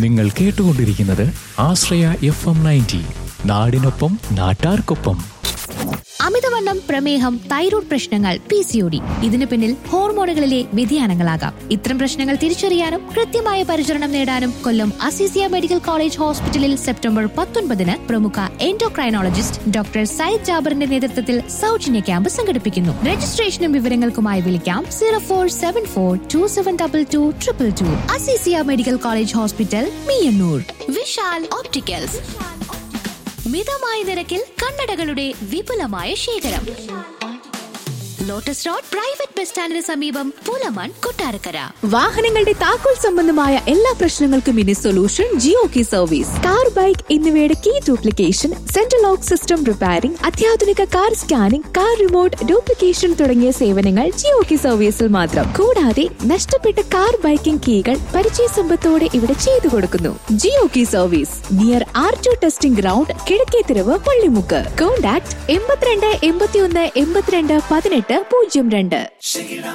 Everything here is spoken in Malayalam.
നിങ്ങൾ കേട്ടുകൊണ്ടിരിക്കുന്നത് ആശ്രയ എഫ് എം നയൻറ്റി നാടിനൊപ്പം നാട്ടാർക്കൊപ്പം അമിതവണ്ണം പ്രമേഹം തൈറോയ്ഡ് പ്രശ്നങ്ങൾ പി സി ഒ ഡി ഇതിനു പിന്നിൽ ഹോർമോണുകളിലെ വ്യതിയാനങ്ങളാകാം ഇത്തരം പ്രശ്നങ്ങൾ തിരിച്ചറിയാനും കൃത്യമായ പരിചരണം നേടാനും കൊല്ലം അസീസിയ മെഡിക്കൽ കോളേജ് ഹോസ്പിറ്റലിൽ സെപ്റ്റംബർ പത്തൊൻപതിന് പ്രമുഖ എൻഡോക്രൈനോളജിസ്റ്റ് ഡോക്ടർ സയ്യിദ് ജാബറിന്റെ നേതൃത്വത്തിൽ സൗജന്യ ക്യാമ്പ് സംഘടിപ്പിക്കുന്നു രജിസ്ട്രേഷനും വിവരങ്ങൾക്കുമായി വിളിക്കാം zero four seven four two seven double two triple two Azeezia medical college hospital Miyannur Vishal opticals മിതമായ നിരക്കിൽ കണ്ണടകളുടെ വിപുലമായ ശേഖരം ലോട്ടസ് റോഡ് പ്രൈവറ്റ് ബസ് സ്റ്റാൻഡിന് സമീപം പുലമൺ കൊട്ടാരക്കര വാഹനങ്ങളുടെ താക്കോൽ സംബന്ധമായ എല്ലാ പ്രശ്നങ്ങൾക്കും ഇനി solution Jio key service car bike എന്നിവയുടെ key duplication central lock system repairing അത്യാധുനിക car scanning car remote duplication തുടങ്ങിയ സേവനങ്ങൾ ജിയോ കി സർവീസിൽ മാത്രം കൂടാതെ നഷ്ടപ്പെട്ട കാർ ബൈക്കിംഗ് കീകൾ പരിചയ സമ്പത്തോടെ ഇവിടെ ചെയ്തു കൊടുക്കുന്നു Jio key service near RTO testing ground Kizhakkethiravu Pallimukku contact എൺപത്തിരണ്ട് എൺപത്തിയൊന്ന് എൺപത്തിരണ്ട് പതിനെട്ട് പൂജ്യം രണ്ട്